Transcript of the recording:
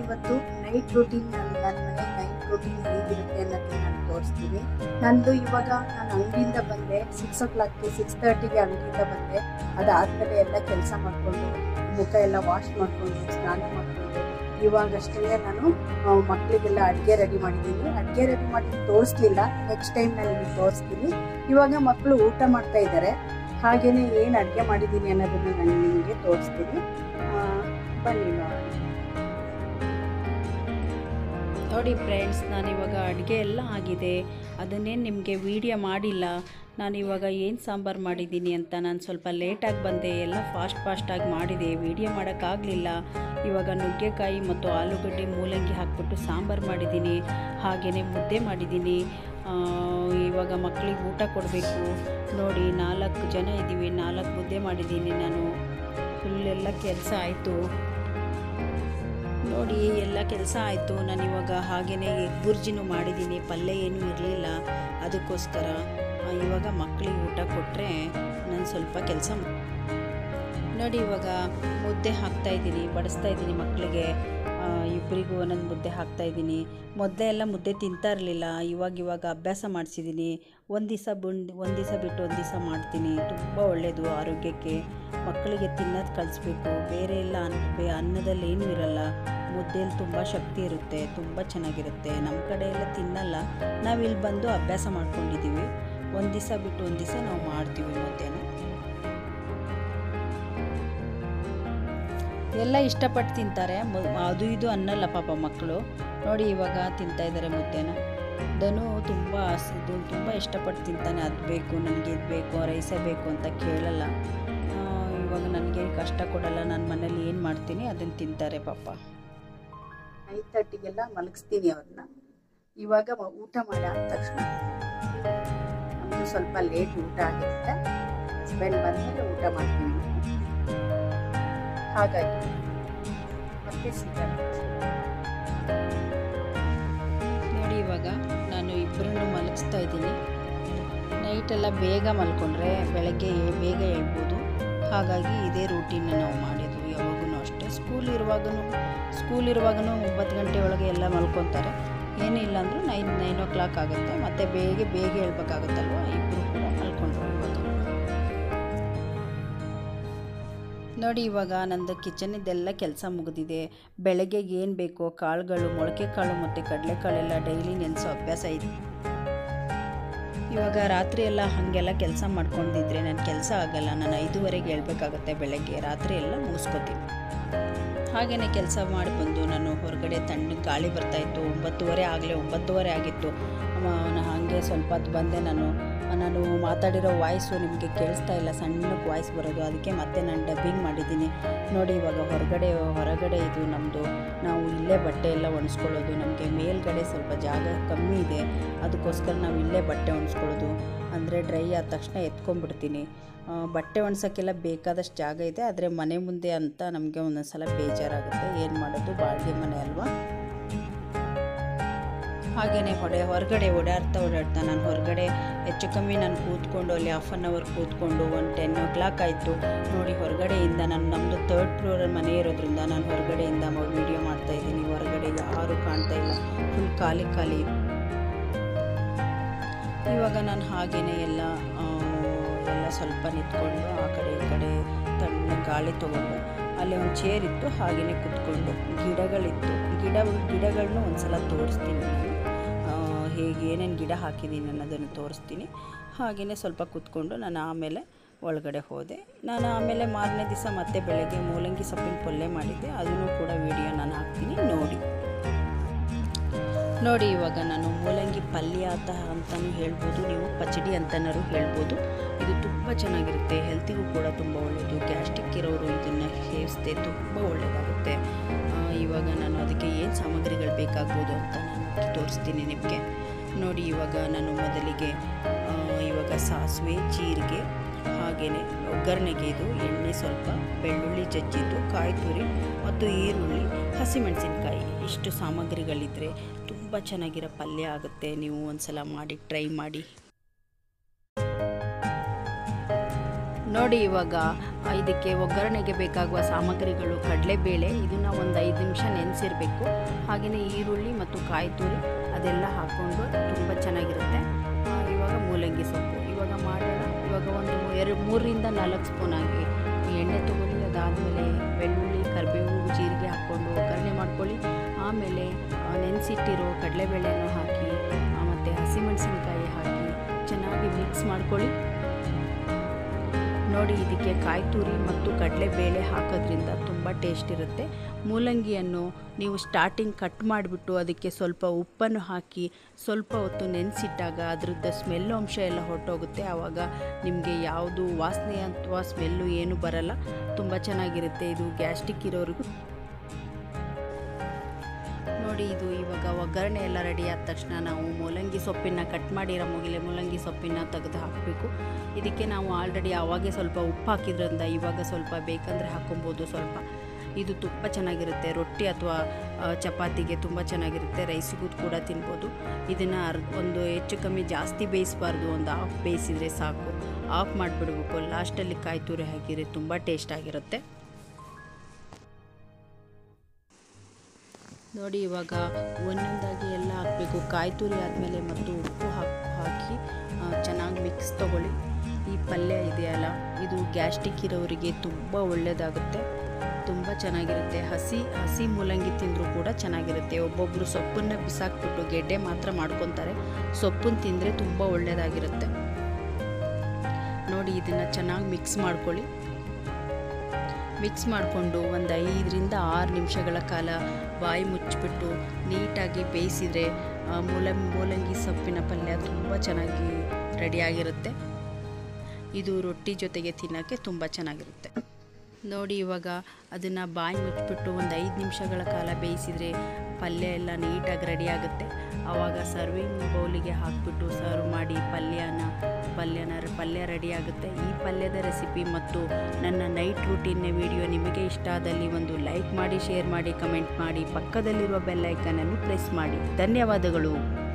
ಇವತ್ತು night routine ನನ್ನ ಮನೆ ನೈಟ್ ರೂಟೀನ್ ಹೇಗಿರುತ್ತೆ ಅನ್ನೋದನ್ನ ನಾನು ತೋರಿಸ್ತೀನಿ ನಂದು ಇವಾಗ ನಾನು ಅಂಗಡಿಯಿಂದ ಬಂದೆ ಸಿಕ್ಸ್ ಓ ಕ್ಲಾಕ್ಗೆ ಸಿಕ್ಸ್ ತರ್ಟಿಗೆ ಅಂಗಡಿಯಿಂದ ಬಂದೆ ಅದಾದಮೇಲೆ ಎಲ್ಲ ಕೆಲಸ ಮಾಡಿಕೊಂಡು ಮುಖ ಎಲ್ಲ ವಾಶ್ ಮಾಡಿಕೊಂಡು ಸ್ನಾನ ಮಾಡಿಕೊಂಡು ಇವಾಗಷ್ಟೇ ನಾನು ಆ, ಮಕ್ಳಿಗೆಲ್ಲ ಅಡುಗೆ ರೆಡಿ ಮಾಡಿದ್ದೀನಿ ಅಡುಗೆ ರೆಡಿ ಮಾಡಿ ತೋರಿಸ್ಲಿಲ್ಲ ನೆಕ್ಸ್ಟ್ ಟೈಮ್ ನಾನು ನಿಮಗೆ ತೋರಿಸ್ತೀನಿ ಇವಾಗ ಮಕ್ಕಳು ಊಟ ಮಾಡ್ತಾ ಇದ್ದಾರೆ ಹಾಗೇನೆ ಏನು ಅಡುಗೆ ಮಾಡಿದ್ದೀನಿ ಅನ್ನೋದನ್ನ ನಾನು ನಿಮಗೆ ತೋರಿಸ್ತೀನಿ ಆ, ಬನ್ನಿ ನೋಡೋಣ ನೋಡಿ ಫ್ರೆಂಡ್ಸ್ ನಾನಿವಾಗ ಅಡುಗೆ ಎಲ್ಲ ಆಗಿದೆ ಅದನ್ನೇನು ನಿಮಗೆ ವೀಡಿಯೋ ಮಾಡಿಲ್ಲ ನಾನಿವಾಗ ಏನು ಸಾಂಬಾರು ಮಾಡಿದ್ದೀನಿ ಅಂತ ನಾನು ಸ್ವಲ್ಪ ಲೇಟಾಗಿ ಬಂದೆ ಎಲ್ಲ ಫಾಸ್ಟ್ ಫಾಸ್ಟಾಗಿ ಮಾಡಿದೆ ವೀಡಿಯೋ ಮಾಡೋಕ್ಕಾಗಲಿಲ್ಲ ಇವಾಗ ನುಗ್ಗೆಕಾಯಿ ಮತ್ತು ಆಲೂಗಡ್ಡೆ ಮೂಲಂಗಿ ಹಾಕ್ಬಿಟ್ಟು ಸಾಂಬಾರು ಮಾಡಿದ್ದೀನಿ ಹಾಗೆಯೇ ಮುದ್ದೆ ಮಾಡಿದ್ದೀನಿ ಆ, ಇವಾಗ ಮಕ್ಕಳಿಗೆ ಊಟ ಕೊಡಬೇಕು ನೋಡಿ ನಾಲ್ಕು ಜನ ಇದ್ದೀವಿ ನಾಲ್ಕು ಮುದ್ದೆ ಮಾಡಿದ್ದೀನಿ ನಾನು ಫುಲ್ಲೆಲ್ಲ ಕೆಲಸ ಆಯಿತು ನೋಡಿ ಎಲ್ಲ ಕೆಲಸ ಆಯಿತು ನಾನು ಇವಾಗ ಹಾಗೆಯೇ ಬುರ್ಜಿನೂ ಮಾಡಿದ್ದೀನಿ ಪಲ್ಯ ಏನೂ ಇರಲಿಲ್ಲ ಅದಕ್ಕೋಸ್ಕರ ಆ, ಇವಾಗ ಮಕ್ಕಳಿಗೆ ಊಟ ಕೊಟ್ಟರೆ ನಾನು ಸ್ವಲ್ಪ ಕೆಲಸ ನೋಡಿ ಇವಾಗ ಮುದ್ದೆ ಹಾಕ್ತಾ ಇದ್ದೀನಿ ಬಡಿಸ್ತಾ ಇದ್ದೀನಿ ಮಕ್ಕಳಿಗೆ ಇಬ್ಬರಿಗೂ ಒಂದೊಂದು ಮುದ್ದೆ ಹಾಕ್ತಾ ಇದ್ದೀನಿ ಮೊದಲೇ ಎಲ್ಲ ಮುದ್ದೆ ತಿಂತಾ ಇರಲಿಲ್ಲ ಇವಾಗ ಇವಾಗ ಅಭ್ಯಾಸ ಮಾಡಿಸಿದ್ದೀನಿ ಒಂದು ದಿವಸ ಬಂದು ಒಂದು ದಿವಸ ಬಿಟ್ಟು ಒಂದು ದಿವಸ ಮಾಡ್ತೀನಿ ತುಂಬ ಒಳ್ಳೆಯದು ಆರೋಗ್ಯಕ್ಕೆ ಮಕ್ಕಳಿಗೆ ತಿನ್ನೋದು ಕಲಿಸ್ಬೇಕು ಬೇರೆ ಎಲ್ಲ ಅನ್ನ ಬೇ- ಅನ್ನದಲ್ಲಿ ಏನೂ ಇರಲ್ಲ ಮುದ್ದೆಯಲ್ಲಿ ತುಂಬ ಶಕ್ತಿ ಇರುತ್ತೆ ತುಂಬ ಚೆನ್ನಾಗಿರುತ್ತೆ ನಮ್ಮ ಕಡೆ ಎಲ್ಲ ತಿನ್ನಲ್ಲ ನಾವು ಇಲ್ಲಿ ಬಂದು ಅಭ್ಯಾಸ ಮಾಡ್ಕೊಂಡಿದ್ದೀವಿ ಒಂದು ದಿವಸ ಬಿಟ್ಟು ಒಂದು ದಿವಸ ನಾವು ಮಾಡ್ತೀವಿ ಮುದ್ದೆನ ಎಲ್ಲ ಇಷ್ಟಪಟ್ಟು ತಿಂತಾರೆ ಮು- ಅದು ಇದು ಅನ್ನಲ್ಲ ಪಾಪ ಮಕ್ಕಳು ನೋಡಿ ಇವಾಗ ತಿಂತಾ ಇದ್ದಾರೆ ಮುದ್ದೆನ ಧನು ತುಂಬ ಇದು ತುಂಬ ಇಷ್ಟಪಟ್ಟು ತಿಂತಾನೆ ಅದು ಬೇಕು ನನಗೆ ಇದು ಬೇಕು ರೈಸೇ ಬೇಕು ಅಂತ ಕೇಳಲ್ಲ ಆ, ಇವಾಗ ನನಗೆ ಕಷ್ಟ ಕೊಡಲ್ಲ ನಾನು ಮನೇಲಿ ಏನು ಮಾಡ್ತೀನಿ ಅದನ್ನು ತಿಂತಾರೆ ಪಾಪ ನೈನ್ ತರ್ಟಿಗೆಲ್ಲ ಮಲಗಿಸ್ತೀನಿ ಅವ್ರನ್ನ ಇವಾಗ ಮ- ಊಟ ಮಾಡಿ ಆದ ತಕ್ಷಣ ನಮ್ದು ಸ್ವಲ್ಪ ಲೇಟ್ ಊಟ ಆಗಿರುತ್ತೆ ಹಸ್ಬೆಂಡ್ ಬಂದ್ಮೇಲೆ ಊಟ ಮಾಡ್ತೀನಿ ಹಾಗಾಗಿ ಮತ್ತೆ ಸಿಗೋಣ ನೋಡಿ ಇವಾಗ ನಾನು ಇಬ್ಬರನ್ನು ಮಲಗಿಸ್ತಾ ಇದ್ದೀನಿ ನೈಟೆಲ್ಲ ಬೇಗ ಮಲ್ಕೊಂಡ್ರೆ ಬೆಳಗ್ಗೆ ಏ- ಬೇಗ ಹೇಳ್ಬೋದು ಹಾಗಾಗಿ ಇದೇ ರೂಟೀನ್ ನಾವು ಮಾಡಿದ್ವು ಯಾವಾಗೂ ಅಷ್ಟೇ ಸ್ಕೂಲ್ ಇರುವಾಗೂ ಸ್ಕೂಲ್ ಇರುವಾಗೂ ಒಂಬತ್ತು ಗಂಟೆ ಒಳಗೆ ಎಲ್ಲ ಮಲ್ಕೊತಾರೆ ಏನಿಲ್ಲ ಅಂದರೂ ನೈನ್ ನೈನ್ ಓ ಕ್ಲಾಕ್ ಆಗುತ್ತೆ ಮತ್ತು ಬೇಗ ಬೇಗ ಹೇಳ್ಬೇಕಾಗುತ್ತಲ್ವ ಇಬ್ಬರು ಕೂಡ ಮಲ್ಕೊಂಡ್ರು ಇವಾಗ ನೋಡಿ ಇವಾಗ ನಂದು ಕಿಚನಿದ್ದೆಲ್ಲ ಕೆಲಸ ಮುಗಿದಿದೆ ಬೆಳಗ್ಗೆಗೆ ಏನು ಬೇಕೋ ಕಾಳುಗಳು ಮೊಳಕೆ ಕಾಳು ಮತ್ತು ಕಡಲೆಕಾಳೆಲ್ಲ ಡೈಲಿ ನೆನೆಸೋ ಅಭ್ಯಾಸ ಇದೆ ಇವಾಗ ರಾತ್ರಿ ಎಲ್ಲ ಹಾಗೆಲ್ಲ ಕೆಲಸ ಮಾಡ್ಕೊಂಡಿದ್ರೆ ನನ್ನ ಕೆಲಸ ಆಗಲ್ಲ ನಾನು ಐದೂವರೆಗೆ ಹೇಳ್ಬೇಕಾಗತ್ತೆ ಬೆಳಗ್ಗೆ ರಾತ್ರಿ ಎಲ್ಲ ಮುಗಿಸ್ಕೋತೀನಿ ಹಾಗೆಯೇ ಕೆಲಸ ಮಾಡಿ ಬಂದು ನಾನು ಹೊರಗಡೆ ತಣ್ಣ ಗಾಳಿ ಬರ್ತಾಯಿತ್ತು ಒಂಬತ್ತುವರೆ ಆಗಲೇ ಒಂಬತ್ತುವರೆ ಆಗಿತ್ತು ಅಮ್ಮ, ನಾನು ಹಾಗೆ ಸ್ವಲ್ಪ ಹೊತ್ತು ಬಂದೆ ನಾನು ನಾನು ಮಾತಾಡಿರೋ ವಾಯ್ಸು ನಿಮಗೆ ಕೇಳಿಸ್ತಾ ಇಲ್ಲ ಸಣ್ಣಕ್ಕೆ ವಾಯ್ಸ್ ಬರೋದು ಅದಕ್ಕೆ ಮತ್ತೆ ನಾನು ಡಬ್ಬಿಂಗ್ ಮಾಡಿದ್ದೀನಿ ನೋಡಿ ಇವಾಗ ಹೊರಗಡೆ ಹೊರಗಡೆ ಇದು ನಮ್ಮದು ನಾವು ಇಲ್ಲೇ ಬಟ್ಟೆ ಎಲ್ಲ ಒಣಸ್ಕೊಳ್ಳೋದು ನಮಗೆ ಮೇಲ್ಗಡೆ ಸ್ವಲ್ಪ ಜಾಗ ಕಮ್ಮಿ ಇದೆ ಅದಕ್ಕೋಸ್ಕರ ನಾವು ಇಲ್ಲೇ ಬಟ್ಟೆ ಒಣಸ್ಕೊಳ್ಳೋದು ಅಂದರೆ ಡ್ರೈ ಆದ ತಕ್ಷಣ ಎತ್ಕೊಂಡ್ಬಿಡ್ತೀನಿ ಆ, ಬಟ್ಟೆ ಒಣಸೋಕ್ಕೆಲ್ಲ ಬೇಕಾದಷ್ಟು ಜಾಗ ಇದೆ ಆದರೆ ಮನೆ ಮುಂದೆ ಅಂತ ನಮಗೆ ಒಂದೊಂದು ಸಲ ಬೇಜಾರಾಗುತ್ತೆ ಏನು ಮಾಡೋದು ಬಾಡಿಗೆ ಮನೆ ಅಲ್ವಾ ಹಾಗೆಯೇ ಹೊಡೆ ಹೊರಗಡೆ ಓಡಾಡ್ತಾ ಓಡಾಡ್ತಾ ನಾನು ಹೊರಗಡೆ ಹೆಚ್ಚು ಕಮ್ಮಿ ನಾನು ಕೂತ್ಕೊಂಡು ಅಲ್ಲಿ ಹಾಫ್ ಆನ್ ಅವರ್ ಕೂತ್ಕೊಂಡು ಒಂದು ಟೆನ್ ಓ ಕ್ಲಾಕ್ ಆಯಿತು ನೋಡಿ ಹೊರಗಡೆಯಿಂದ ನಾನು ನಮ್ಮದು ತರ್ಡ್ ಫ್ಲೋರ್ ಮನೆ ಇರೋದ್ರಿಂದ ನಾನು ಹೊರಗಡೆಯಿಂದ ವೀಡಿಯೋ ಮಾಡ್ತಾ ಇದ್ದೀನಿ ಹೊರಗಡೆ ಯಾರೂ ಕಾಣ್ತಾ ಇಲ್ಲ ಫುಲ್ ಖಾಲಿ ಖಾಲಿ ಇವಾಗ ನಾನು ಹಾಗೇನೆ ಎಲ್ಲ ಆ, ಎಲ್ಲ ಸ್ವಲ್ಪ ನಿಂತ್ಕೊಂಡು ಆ ಕಡೆ ಈ ಕಡೆ ತಣ್ಣ ಗಾಳಿ ತೊಗೊಂಡು ಅಲ್ಲಿ ಒಂದು ಚೇರ್ ಇತ್ತು ಹಾಗೆಯೇ ಕುತ್ಕೊಂಡು ಗಿಡಗಳಿತ್ತು ಗಿಡ ಗಿಡಗಳನ್ನೂ ಒಂದ್ಸಲ ತೋರಿಸ್ತೀನಿ ನಾನು ಆ, ಹೇಗೆ ಏನೇನು ಗಿಡ ಹಾಕಿದ್ದೀನಿ ಅನ್ನೋದನ್ನು ತೋರಿಸ್ತೀನಿ ಹಾಗೆಯೇ ಸ್ವಲ್ಪ ಕುತ್ಕೊಂಡು ನಾನು ಆಮೇಲೆ ಒಳಗಡೆ ಹೋದೆ ನಾನು ಆಮೇಲೆ ಮಾರನೇ ದಿವಸ ಮತ್ತೆ ಬೆಳಗ್ಗೆ ಮೂಲಂಗಿ ಸೊಪ್ಪಿನ ಪಲ್ಯ ಮಾಡಿದ್ದೆ ಅದನ್ನು ಕೂಡ ವಿಡಿಯೋ ನಾನು ಹಾಕ್ತೀನಿ ನೋಡಿ ನೋಡಿ ಇವಾಗ ನಾನು ಮೂಲಂಗಿ ಪಲ್ಯ ಅಂತ ಅಂತಲೂ ಹೇಳ್ಬೋದು ನೀವು ಪಚಡಿ ಅಂತನಾರು ಹೇಳ್ಬೋದು ಇದು ತುಂಬ ಚೆನ್ನಾಗಿರುತ್ತೆ ಹೆಲ್ತಿಗೂ ಕೂಡ ತುಂಬ ಒಳ್ಳೆಯದು ಗ್ಯಾಸ್ಟ್ರಿಕ್ ಇರೋರು ಇದನ್ನು ಸೇವಿಸಿದೆ ತುಂಬ ಒಳ್ಳೆಯದಾಗುತ್ತೆ ಆ, ಇವಾಗ ನಾನು ಅದಕ್ಕೆ ಏನು ಸಾಮಗ್ರಿಗಳು ಬೇಕಾಗ್ಬೋದು ಅಂತ ನಾನು ತೋರಿಸ್ತೀನಿ ನಿಮಗೆ ನೋಡಿ ಇವಾಗ ನಾನು ಮೊದಲಿಗೆ ಆ, ಇವಾಗ ಸಾಸಿವೆ ಜೀರಿಗೆ ಹಾಗೆಯೇ ಒಗ್ಗರಣೆಗೆ ಇದು ಎಣ್ಣೆ ಸ್ವಲ್ಪ ಬೆಳ್ಳುಳ್ಳಿ ಜಜ್ಜಿದ್ದು ಕಾಯಿ ತುರಿ ಮತ್ತು ಈರುಳ್ಳಿ ಹಸಿಮೆಣಸಿನ್ಕಾಯಿ ಇಷ್ಟು ಸಾಮಗ್ರಿಗಳಿದ್ದರೆ ತುಂಬ ಚೆನ್ನಾಗಿರೋ ಪಲ್ಯ ಆಗುತ್ತೆ ನೀವು ಒಂದ್ಸಲ ಮಾಡಿ ಟ್ರೈ ಮಾಡಿ ನೋಡಿ ಇವಾಗ ಆ, ಇದಕ್ಕೆ ಒಗ್ಗರಣೆಗೆ ಬೇಕಾಗುವ ಸಾಮಗ್ರಿಗಳು ಕಡಲೆಬೇಳೆ ಇದನ್ನು ಒಂದು ಐದು ನಿಮಿಷ ನೆನೆಸಿರಬೇಕು ಹಾಗೆಯೇ ಈರುಳ್ಳಿ ಮತ್ತು ಕಾಯಿ ತುರಿ ಅದೆಲ್ಲ ಹಾಕ್ಕೊಂಡು ತುಂಬ ಚೆನ್ನಾಗಿರುತ್ತೆ ಆ, ಇವಾಗ ಮೂಲಂಗಿ ಸೊಪ್ಪು ಇವಾಗ ಮಾಡೋಣ ಇವಾಗ ಒಂದು ಎರಡು ಮೂರರಿಂದ ನಾಲ್ಕು ಸ್ಪೂನ್ ಆಗಿ ಎಣ್ಣೆ ತೊಗೊಳ್ಳಿ ಅದಾದಮೇಲೆ ಬೆಳ್ಳುಳ್ಳಿ ಕರಿಬೇವು ಜೀರಿಗೆ ಹಾಕ್ಕೊಂಡು ಒಗ್ಗರಣೆ ಮಾಡ್ಕೊಳ್ಳಿ ಆಮೇಲೆ ನೆನೆಸಿಟ್ಟಿರೋ ಕಡಲೆಬೇಳೆಯನ್ನು ಹಾಕಿ ಮತ್ತು ಹಸಿಮೆಣಸಿನ್ಕಾಯಿ ಹಾಕಿ ಚೆನ್ನಾಗಿ ಮಿಕ್ಸ್ ಮಾಡ್ಕೊಳ್ಳಿ ನೋಡಿ ಇದಕ್ಕೆ ಕಾಯಿ ತುರಿ ಮತ್ತು ಕಡಲೆಬೇಳೆ ಹಾಕೋದ್ರಿಂದ ತುಂಬ ಟೇಸ್ಟ್ ಇರುತ್ತೆ ಮೂಲಂಗಿಯನ್ನು ನೀವು ಸ್ಟಾರ್ಟಿಂಗ್ ಕಟ್ ಮಾಡಿಬಿಟ್ಟು ಅದಕ್ಕೆ ಸ್ವಲ್ಪ ಉಪ್ಪನ್ನು ಹಾಕಿ ಸ್ವಲ್ಪ ಹೊತ್ತು ನೆನೆಸಿಟ್ಟಾಗ ಅದರದ್ದು ಸ್ಮೆಲ್ಲು ಅಂಶ ಎಲ್ಲ ಹೊರಟೋಗುತ್ತೆ ಆವಾಗ ನಿಮಗೆ ಯಾವುದು ವಾಸನೆ ಅಥವಾ ಸ್ಮೆಲ್ಲು ಏನು ಬರಲ್ಲ ತುಂಬ ಚೆನ್ನಾಗಿರುತ್ತೆ ಇದು ಗ್ಯಾಸ್ಟಿಕ್ ಇರೋರಿಗೂ ನೋಡಿ ಇದು ಇವಾಗ ಒಗ್ಗರಣೆ ಎಲ್ಲ ರೆಡಿ ಆದ ತಕ್ಷಣ ನಾವು ಮೂಲಂಗಿ ಸೊಪ್ಪಿನ ಕಟ್ ಮಾಡಿರೋ ಮುಗಿಲೆ ಮೂಲಂಗಿ ಸೊಪ್ಪಿನ ತೆಗೆದು ಹಾಕಬೇಕು ಇದಕ್ಕೆ ನಾವು ಆಲ್ರೆಡಿ ಆವಾಗೇ ಸ್ವಲ್ಪ ಉಪ್ಪು ಹಾಕಿದ್ರಿಂದ ಇವಾಗ ಸ್ವಲ್ಪ ಬೇಕಂದರೆ ಹಾಕೊಬೋದು ಸ್ವಲ್ಪ ಇದು ತುಂಬ ಚೆನ್ನಾಗಿರುತ್ತೆ ರೊಟ್ಟಿ ಅಥವಾ ಆ, ಚಪಾತಿಗೆ ತುಂಬ ಚೆನ್ನಾಗಿರುತ್ತೆ ರೈಸಿಗೂ ಕೂಡ ತಿನ್ಬೋದು ಇದನ್ನು ಅರ್ಧ ಒಂದು ಹೆಚ್ಚು ಕಮ್ಮಿ ಜಾಸ್ತಿ ಬೇಯಿಸಬಾರ್ದು ಒಂದು ಹಾಫ್ ಬೇಯಿಸಿದರೆ ಸಾಕು ಆಫ್ ಮಾಡಿಬಿಡ್ಬೇಕು ಲಾಸ್ಟಲ್ಲಿ ಕಾಯಿ ತುರಿ ಹಾಕಿದರೆ ತುಂಬ ಟೇಸ್ಟ್ ಆಗಿರುತ್ತೆ ನೋಡಿ ಇವಾಗ ಒಂದೊಂದಾಗಿ ಎಲ್ಲ ಹಾಕಬೇಕು ಕಾಯಿ ತುರಿ ಆದಮೇಲೆ ಮತ್ತು ಉಪ್ಪು ಹಾಕಿ ಹಾಕಿ ಚೆನ್ನಾಗಿ ಮಿಕ್ಸ್ ತೊಗೊಳ್ಳಿ ಈ ಪಲ್ಯ ಇದೆಯಲ್ಲ ಇದು ಗ್ಯಾಸ್ಟಿಕ್ ಇರೋರಿಗೆ ತುಂಬ ಒಳ್ಳೆಯದಾಗುತ್ತೆ ತುಂಬ ಚೆನ್ನಾಗಿರುತ್ತೆ ಹಸಿ ಹಸಿ ಮೂಲಂಗಿ ತಿಂದರೂ ಕೂಡ ಚೆನ್ನಾಗಿರುತ್ತೆ ಒಬ್ಬೊಬ್ಬರು ಸೊಪ್ಪನ್ನು ಬಿಸಾಕ್ಬಿಟ್ಟು ಗೆಡ್ಡೆ ಮಾತ್ರ ಮಾಡ್ಕೊತಾರೆ ಸೊಪ್ಪನ್ನು ತಿಂದರೆ ತುಂಬ ಒಳ್ಳೆಯದಾಗಿರುತ್ತೆ ನೋಡಿ ಇದನ್ನು ಚೆನ್ನಾಗಿ ಮಿಕ್ಸ್ ಮಾಡ್ಕೊಳ್ಳಿ ಮಿಕ್ಸ್ ಮಾಡಿಕೊಂಡು ಒಂದು ಐದರಿಂದ ಆರು ನಿಮಿಷಗಳ ಕಾಲ ಬಾಯಿ ಮುಚ್ಚಿಬಿಟ್ಟು ನೀಟಾಗಿ ಬೇಯಿಸಿದರೆ ಆ, ಮೂಲ ಮೂಲಂಗಿ ಸೊಪ್ಪಿನ ಪಲ್ಯ ತುಂಬ ಚೆನ್ನಾಗಿ ರೆಡಿಯಾಗಿರುತ್ತೆ ಇದು ರೊಟ್ಟಿ ಜೊತೆಗೆ ತಿನ್ನೋಕ್ಕೆ ತುಂಬ ಚೆನ್ನಾಗಿರುತ್ತೆ ನೋಡಿ ಇವಾಗ ಅದನ್ನು ಬಾಯಿ ಮುಚ್ಚಿಬಿಟ್ಟು ಒಂದು ಐದು ನಿಮಿಷಗಳ ಕಾಲ ಬೇಯಿಸಿದರೆ ಪಲ್ಯ ಎಲ್ಲ ನೀಟಾಗಿ ರೆಡಿ ಆಗುತ್ತೆ ಆವಾಗ ಸರ್ವಿಂಗ್ ಬೌಲಿಗೆ ಹಾಕಿಬಿಟ್ಟು ಸರ್ವ್ ಮಾಡಿ ಪಲ್ಯನ ಪಲ್ಯನ ಪಲ್ಯ ರೆಡಿ ಆಗುತ್ತೆ ಈ ಪಲ್ಯದ ರೆಸಿಪಿ ಮತ್ತು ನನ್ನ ನೈಟ್ ರೂಟೀನ್ನ ವಿಡಿಯೋ ನಿಮಗೆ ಇಷ್ಟ ಆದಲ್ಲಿ ಒಂದು ಲೈಕ್ ಮಾಡಿ ಶೇರ್ ಮಾಡಿ ಕಮೆಂಟ್ ಮಾಡಿ ಪಕ್ಕದಲ್ಲಿರುವ ಬೆಲ್ ಐಕನನ್ನು ಪ್ರೆಸ್ ಮಾಡಿ ಧನ್ಯವಾದಗಳು